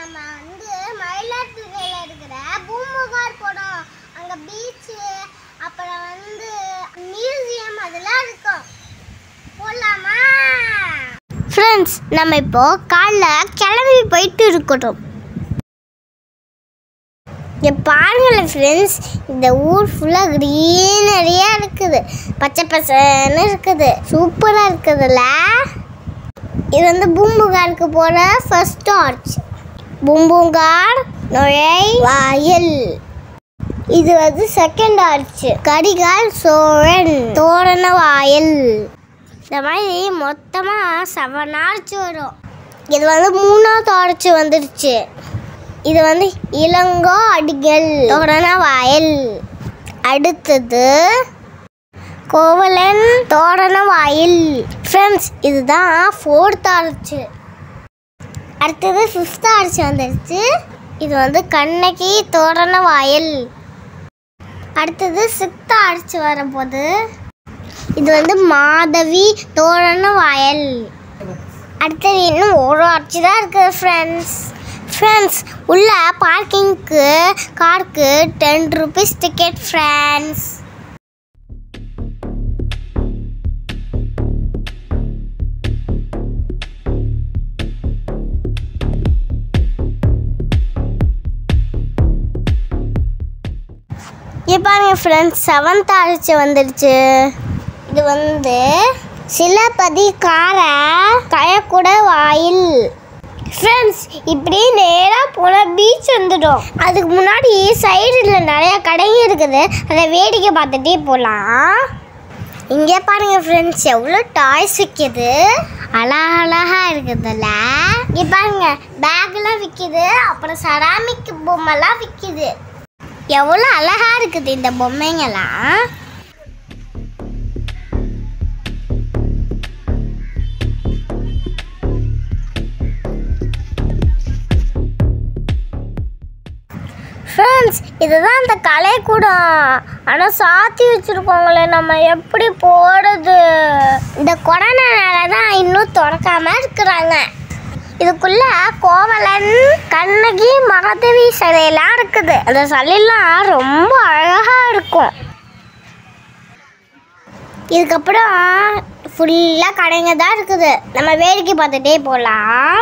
நம்ம வந்து மயிலாடுதுறையில் இருக்கிற பூம்புகார் போனோம் அங்கே பீச்சு அப்புறம் வந்து மியூசியம் அதெல்லாம் இருக்கும் போகலாமா ஃப்ரெண்ட்ஸ் நம்ம இப்போ காலைல கிளம்பி போயிட்டு இருக்கட்டும் இங்கே பாருங்களேன் ஃப்ரெண்ட்ஸ் இந்த ஊர் ஃபுல்லாக க்ரீனரியாக இருக்குது பச்சை பசன்னு இருக்குது சூப்பராக இருக்குதுல்ல இது வந்து பூம்புகாருக்கு போகிற ஃபர்ஸ்ட் ஆர்ச் பூம்புகார் நுழை வாயில் இது வந்து செகண்ட் ஆர்ச் கரிகால் சோழன் தோரண வாயில் இந்த மாதிரி மொத்தமாக செவன் ஆர்ச் வரும் இது வந்து மூணாவது ஆர்ச் வந்துருச்சு இது வந்து இளங்கோ அடிகள் தோரண வாயில் அடுத்தது கோவலன் தோரண வாயில் ஃப்ரெண்ட்ஸ் இதுதான் ஃபோர்த் ஆர்ச் அடுத்தது ஃபிஃப்த் ஆர்ச் வந்துருச்சு இது வந்து கண்ணகி தோரண வாயில் அடுத்தது சிக்ஸ்த் ஆர்ச் வரப்போகுது இது வந்து மாதவி தோரண வாயில் அடுத்தது இன்னும் ஒரு ஆர்ச்சி தான் இருக்குது ஃப்ரெண்ட்ஸ் ஃப்ரெண்ட்ஸ் உள்ள பார்க்கிங்க்கு காருக்கு டென் ருபீஸ் டிக்கெட் ஃப்ரெண்ட்ஸ் இங்கே பாருங்க ஃப்ரெண்ட்ஸ் செவன்த் ஆர்ச் வந்துடுச்சு இது வந்து சிலப்பதி கார கயக்குட வாயில் ஃப்ரெண்ட்ஸ் இப்படி நேராக போனால் பீச் வந்துடும் அதுக்கு முன்னாடி சைடில் நிறையா கடைங்க இருக்குது அதை வேடிக்கை பார்த்துட்டே போகலாம் இங்கே பாருங்க ஃப்ரெண்ட்ஸ் எவ்வளோ டாய்ஸ் விற்கிது அழகழகா இருக்குதுல்ல இங்கே பாருங்க பேக்லாம் விற்கிது அப்புறம் செராமிக் பொம்மைலாம் விற்கிது எவ்வளோ அழகா இருக்குது இந்த பொம்மைங்கெல்லாம் ஃப்ரெண்ட்ஸ் இதுதான் அந்த கலைக்கூடம் ஆனால் சாத்தி வச்சுருக்கோங்களே நம்ம எப்படி போகிறது இந்த கொரோனானால தான் இன்னும் திறக்காம இருக்கிறாங்க இதுக்குள்ள கோவலன் கண்ணகி மகதேவி சிலையெல்லாம் இருக்குது அந்த சிலையெல்லாம் ரொம்ப அழகாக இருக்கும் இதுக்கப்புறம் ஃபுல்லாக கடைங்க தான் இருக்குது நம்ம வேடிக்கை பார்த்துட்டே போகலாம்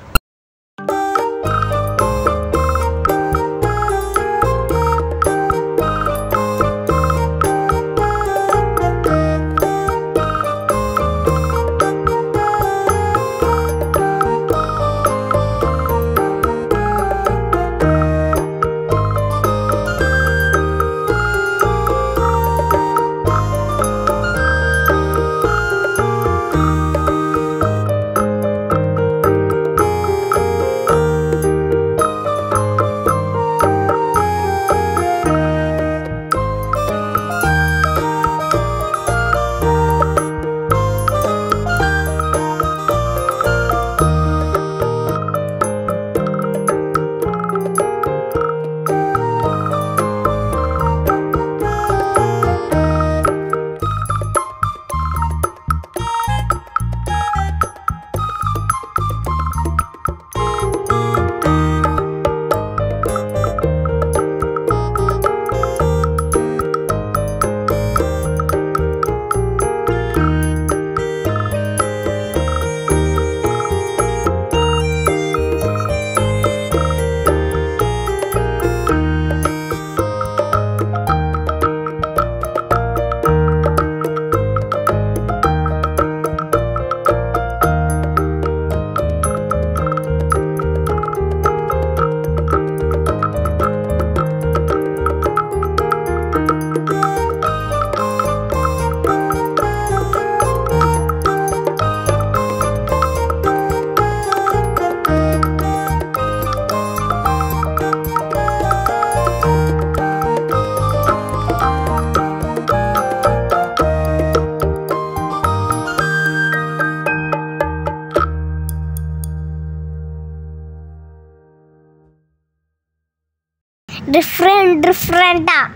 டிஃப்ரெண்ட் டிஃப்ரெண்ட்டாக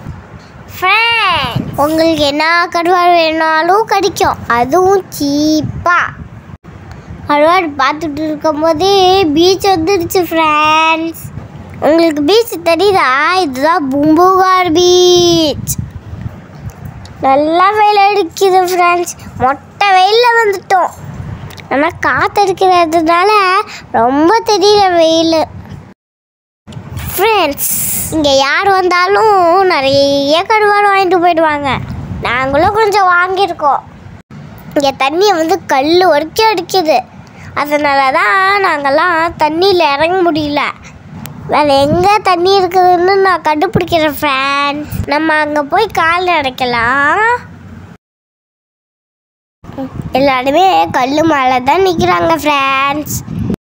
ஃப்ரெண்ட் உங்களுக்கு என்ன கடுவாடு வேணாலும் கிடைக்கும் அதுவும் சீப்பாக அழுவாடு பார்த்துட்டு இருக்கும்போதே பீச் வந்துடுச்சு ஃப்ரெண்ட்ஸ் உங்களுக்கு பீச் தெரியுதா இதுதான் பூம்புகார் பீச் நல்லா வெயில் அடிக்குது ஃப்ரெண்ட்ஸ் மொட்டை வெயிலில் வந்துட்டோம் ஆனால் காற்று இருக்கிறதுனால ரொம்ப தெரியல வெயில் ஃப்ரெண்ட்ஸ் இங்கே யார் வந்தாலும் நிறைய கருவாடு வாங்கிட்டு போயிடுவாங்க நாங்களும் கொஞ்சம் வாங்கியிருக்கோம் இங்கே தண்ணியை வந்து கல் வரைக்கும் அடிக்குது அதனால தான் நாங்கள்லாம் தண்ணியில் இறங்க முடியல வேறு எங்கே தண்ணி இருக்குதுன்னு நான் கண்டுபிடிக்கிறேன் ஃப்ரெண்ட்ஸ் நம்ம அங்கே போய் கால் நடக்கலாம் எல்லாருமே கல் மேலே தான் நிற்கிறாங்க ஃப்ரெண்ட்ஸ்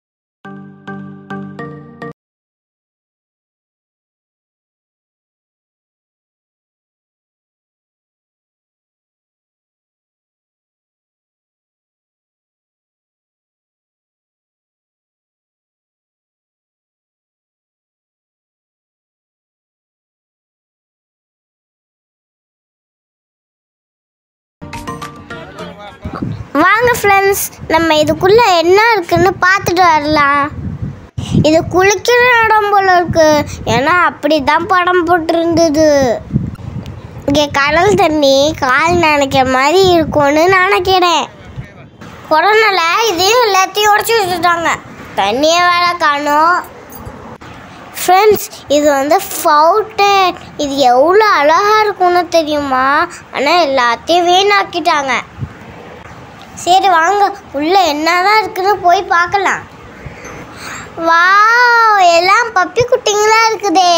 வாங்க ஃப்ரெண்ட்ஸ் நம்ம இதுக்குள்ள என்ன இருக்குன்னு பார்த்துட்டு வரலாம் இது குளிக்கிற இடம் போல இருக்கு ஏன்னா அப்படி தான் படம் போட்டிருந்தது இங்கே கடல் தண்ணி கால் நினைக்கிற மாதிரி இருக்கும்னு நினைக்கிறேன் கொரோனால இதையும் எல்லாத்தையும் உடச்சி வச்சுட்டாங்க தண்ணியை வேற காணும் ஃப்ரெண்ட்ஸ் இது வந்து ஃபவுண்டன் இது எவ்வளோ அழகாக இருக்கும்னு தெரியுமா ஆனால் எல்லாத்தையும் வீணாக்கிட்டாங்க சரி வாங்க உள்ள என்னதான் இருக்குன்னு போய் பார்க்கலாம் வா எல்லாம் பப்பி குட்டிங்களா இருக்குதே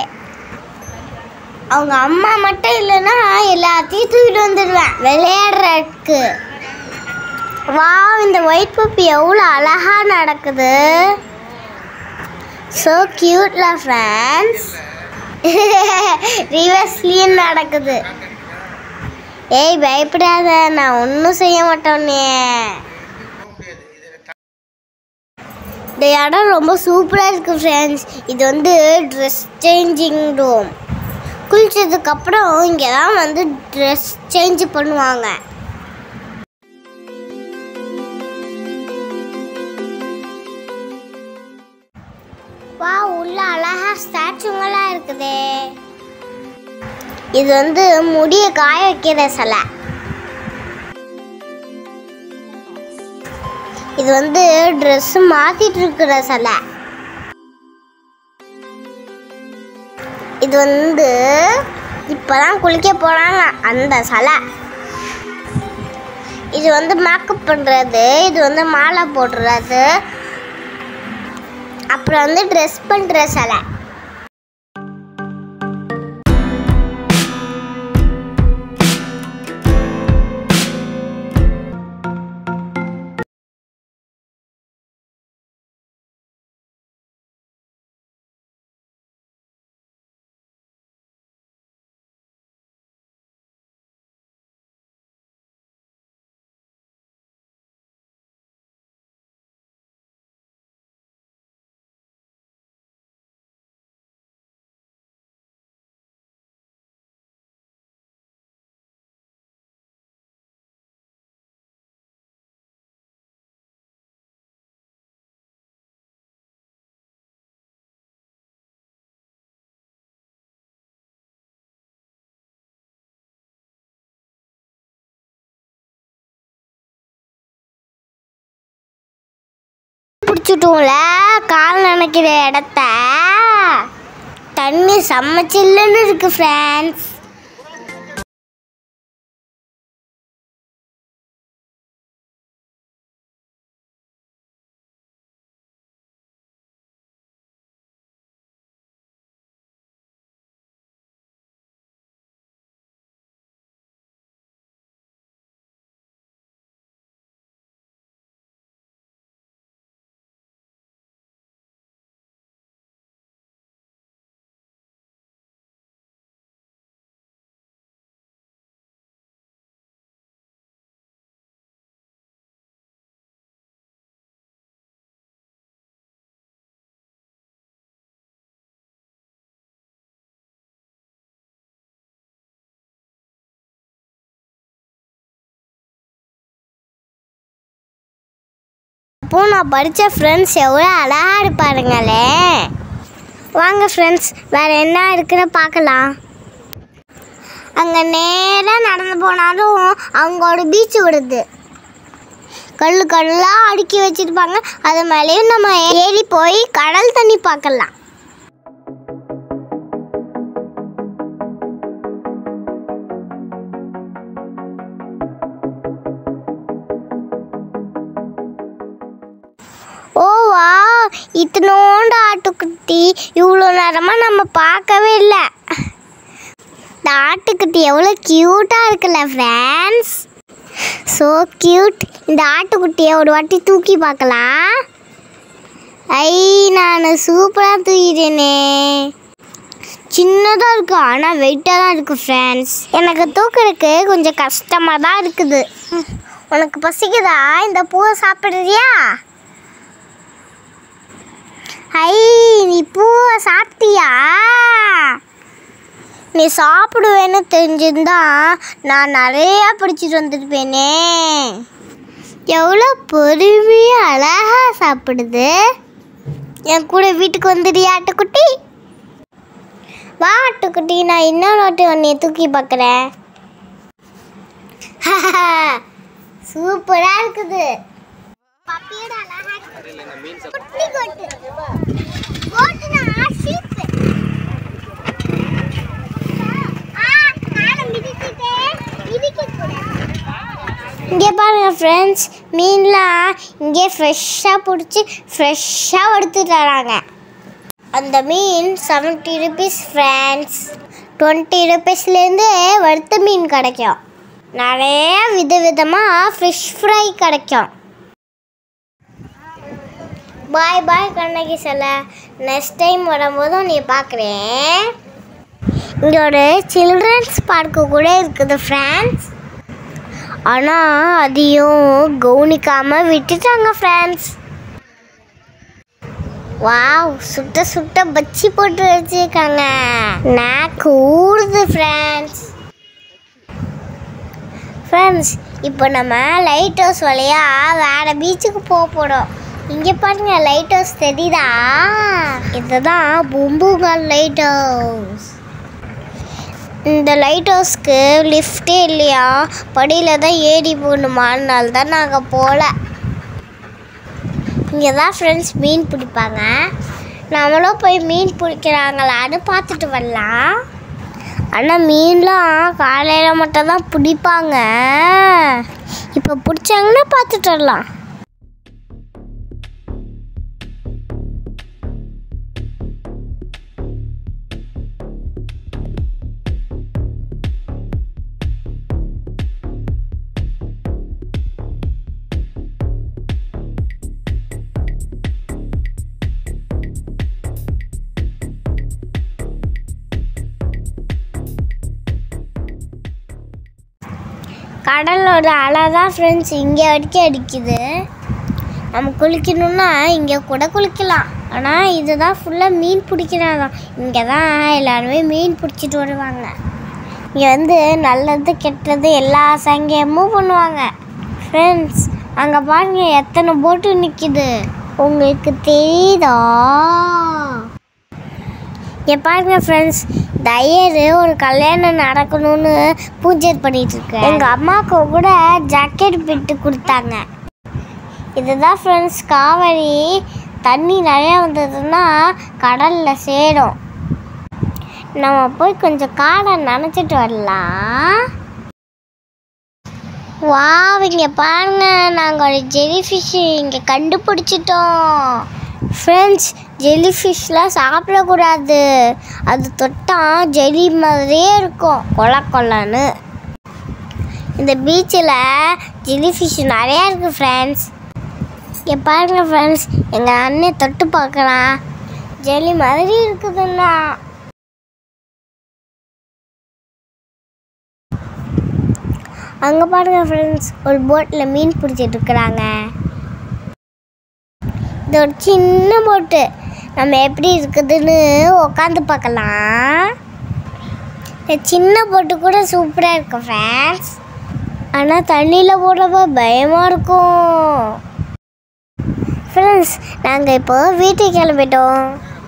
அவங்க அம்மா மட்டும் இல்லைன்னா எல்லாத்தையும் தூக்கிட்டு வந்துடுவேன் விளையாடுறதுக்கு வா இந்த ஒயிட் பப்பி எவ்வளோ அழகா நடக்குது ஸோ கியூட்ல ஃப்ரெண்ட்ஸ் ரிவர்ஸ்லேயும் நடக்குது ஏய் பயப்படாத நான் ஒன்றும் செய்ய மாட்டோன்னே இந்த இடம் ரொம்ப சூப்பராக இருக்கு ஃப்ரெண்ட்ஸ் இது வந்து ட்ரெஸ் சேஞ்சிங் ரூம் குளிச்சதுக்கப்புறம் இங்கே தான் வந்து ட்ரெஸ் சேஞ்ச் பண்ணுவாங்க வா உள்ள அழகா ஸ்டாச்சுங்கெல்லாம் இருக்குதே இது வந்து முடிய காய வைக்கிற சிலை இது வந்து ட்ரெஸ் மாத்திட்டு இருக்கிற சிலை இது வந்து இப்பதான் குளிக்க போறாங்க அந்த சிலை இது வந்து மேக்கப் பண்றது இது வந்து மாலை போடுறது அப்புறம் வந்து ட்ரெஸ் பண்ற சிலை பிடிச்சிட்டோம்ல கால் நினைக்கிற இடத்த தண்ணி செம்ம சில்லுன்னு இருக்கு ஃப்ரெண்ட்ஸ் அப்போ நான் படித்த ஃப்ரெண்ட்ஸ் எவ்வளோ அழகா இருப்பாருங்களே வாங்க ஃப்ரெண்ட்ஸ் வேறு என்ன இருக்குன்னு பார்க்கலாம் அங்கே நேராக நடந்து போனாலும் அவங்க ஒரு பீச் விடுது கல் கல்லாக அடுக்கி வச்சிருப்பாங்க அது மேலேயும் நம்ம ஏறி போய் கடல் தண்ணி பார்க்கலாம் ஓ வா இத்தனோண்டு ஆட்டுக்குட்டி இவ்வளோ நேரமாக நம்ம பார்க்கவே இல்லை இந்த ஆட்டுக்குட்டி எவ்வளோ க்யூட்டாக இருக்குல்ல ஃப்ரெண்ட்ஸ் ஸோ க்யூட் இந்த ஆட்டுக்குட்டியை ஒரு வாட்டி தூக்கி பார்க்கலாம் ஐ நான் சூப்பராக தூக்கிட்டேனே சின்னதாக இருக்கு ஆனால் வெயிட்டாக தான் இருக்குது ஃப்ரெண்ட்ஸ் எனக்கு தூக்குறதுக்கு கொஞ்சம் கஷ்டமாக தான் இருக்குது ம், உனக்கு பசிக்குதா இந்த பூவை சாப்பிட்றியா ஐ நீ பூவை சாப்பிட்டியா நீ சாப்பிடுவேன்னு தெரிஞ்சிருந்தா நான் நிறையா பிடிச்சிட்டு வந்திருப்பேனே எவ்வளோ பொறுமையாக அழகா சாப்பிடுது என் கூட வீட்டுக்கு வந்துடுறியா ஆட்டுக்குட்டி வா ஆட்டுக்குட்டி நான் இன்னொரு வாட்டி உன்னைய தூக்கி பார்க்குறேன் சூப்பராக இருக்குது பப்பியோட அழகா இருக்கு. குட்டி கோட்டு கோட்டுனா ஷீப்பு இங்கே பாருங்க ஃப்ரெண்ட்ஸ் மீன்லாம் இங்கே ஃப்ரெஷ்ஷாக பிடிச்சி ஃப்ரெஷ்ஷாக எடுத்துட்டு வராங்க அந்த மீன் செவன்ட்டி ருபீஸ் ஃப்ரெண்ட்ஸ் டுவெண்ட்டி ருபீஸ்லேருந்து வறுத்த மீன் கிடைக்கும் நிறைய விதவிதமாக ஃபிஷ் ஃப்ரை கிடைக்கும் பாய் பாய் கண்ணகி சொல்ல நெக்ஸ்ட் டைம் வரும்போதும் நீ பார்க்குறேன் இங்கே ஒரு சில்ட்ரன்ஸ் பார்க்கு கூட இருக்குது ஃப்ரெண்ட்ஸ் ஆனால் அதையும் கவனிக்காமல் விட்டுட்டாங்க ஃப்ரெண்ட்ஸ் வாவ் சுட்ட சுட்ட பச்சி போட்டு வச்சிருக்காங்க நான் கூடுது ஃப்ரெண்ட்ஸ் ஃப்ரெண்ட்ஸ் இப்போ நம்ம லைட் ஹவுஸ் வழியா வேற பீச்சுக்கு போக போகிறோம் இங்கே பாருங்க லைட் ஹவுஸ் தெரியுதா இதுதான் பூம்புகார் லைட் ஹவுஸ் இந்த லைட் ஹவுஸ்க்கு லிஃப்டே இல்லையா படியில் தான் ஏறி போகணுமானால தான் நாங்கள் போகல இங்கே தான் ஃப்ரெண்ட்ஸ் மீன் பிடிப்பாங்க நம்மளும் போய் மீன் பிடிக்கிறாங்களான்னு பார்த்துட்டு வரலாம் ஆனால் மீன்லாம் காலையில் மட்டும் தான் பிடிப்பாங்க இப்போ பிடிச்சாங்கன்னா பார்த்துட்டு வரலாம் கடலோட அலை தான் ஃப்ரெண்ட்ஸ் இங்கே வரைக்கும் அடிக்குது நம்ம குளிக்கணும்னா இங்கே கூட குளிக்கலாம் ஆனால் இதுதான் ஃபுல்லாக மீன் பிடிக்கிறாங்க இங்கே தான் எல்லாருமே மீன் பிடிச்சிட்டு வருவாங்க இங்கே வந்து நல்லது கெட்டது எல்லா சங்கியமும் பண்ணுவாங்க ஃப்ரெண்ட்ஸ் அங்கே பாருங்க எத்தனை போட்டு நிற்கிது உங்களுக்கு தெரியுதா இங்கே பாருங்க ஃப்ரெண்ட்ஸ் தயரு ஒரு கல்யாணம் நடக்கணும்னு பூஜை பண்ணிட்டு இருக்கேன் எங்கள் அம்மாவுக்கு கூட ஜாக்கெட் பிட்டு கொடுத்தாங்க இதுதான் ஃப்ரெண்ட்ஸ் காவேரி தண்ணி நிறையா வந்ததுன்னா கடலில் சேரும் நம்ம போய் கொஞ்சம் காடை நனைச்சிட்டு வரலாம் வாவ் இங்கே பாருங்க நாங்கள் ஒரு ஜெலி ஃபிஷ் இங்கே கண்டுபிடிச்சிட்டோம் ஃப்ரெண்ட்ஸ் ஜெல்லி ஃபிஷ்லாம் சாப்பிடக்கூடாது அது தொட்டால் ஜெலி மாதிரியே இருக்கும் கொல கொலன்னு இந்த பீச்சில் ஜெல்லி ஃபிஷ் நிறையா இருக்குது ஃப்ரெண்ட்ஸ் இங்கே பாருங்க ஃப்ரெண்ட்ஸ் எங்கள் அண்ணன் தொட்டு பார்க்கலாம் ஜெல்லி மாதிரி இருக்குதுண்ணா அங்கே பாருங்க ஃப்ரெண்ட்ஸ் ஒரு போட்டில் மீன் பிடிச்சிட்டு இருக்கிறாங்க இது ஒரு சின்ன போட்டு நம்ம எப்படி இருக்குதுன்னு உட்காந்து பார்க்கலாம் இந்த சின்ன போட்டு கூட சூப்பராக இருக்கும் ஃப்ரெண்ட்ஸ் ஆனால் தண்ணியில் போடுறப்ப பயமாக இருக்கும் ஃப்ரெண்ட்ஸ் நாங்கள் இப்போ வீட்டுக்கு கிளம்பிட்டோம்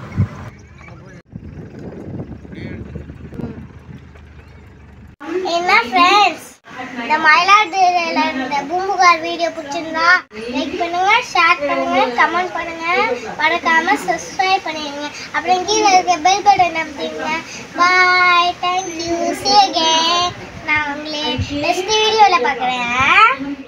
என்ன ஃப்ரெண்ட்ஸ் இந்த மயிலாடுதுறையில இந்த பூம்புகார் வீடியோ பிடிச்சிருந்தா லைக் பண்ணுங்க ஷேர் பண்ணுங்க கமெண்ட் பண்ணுங்க மறக்காம சப்ஸ்கிரைப் பண்ணிடுங்க அப்புறம் கீழே இருக்க பெல் பட்டன் அமைத்தீங்க bye thank you see you again நான் உங்களை நெக்ஸ்ட் வீடியோவில் பார்க்குறேன்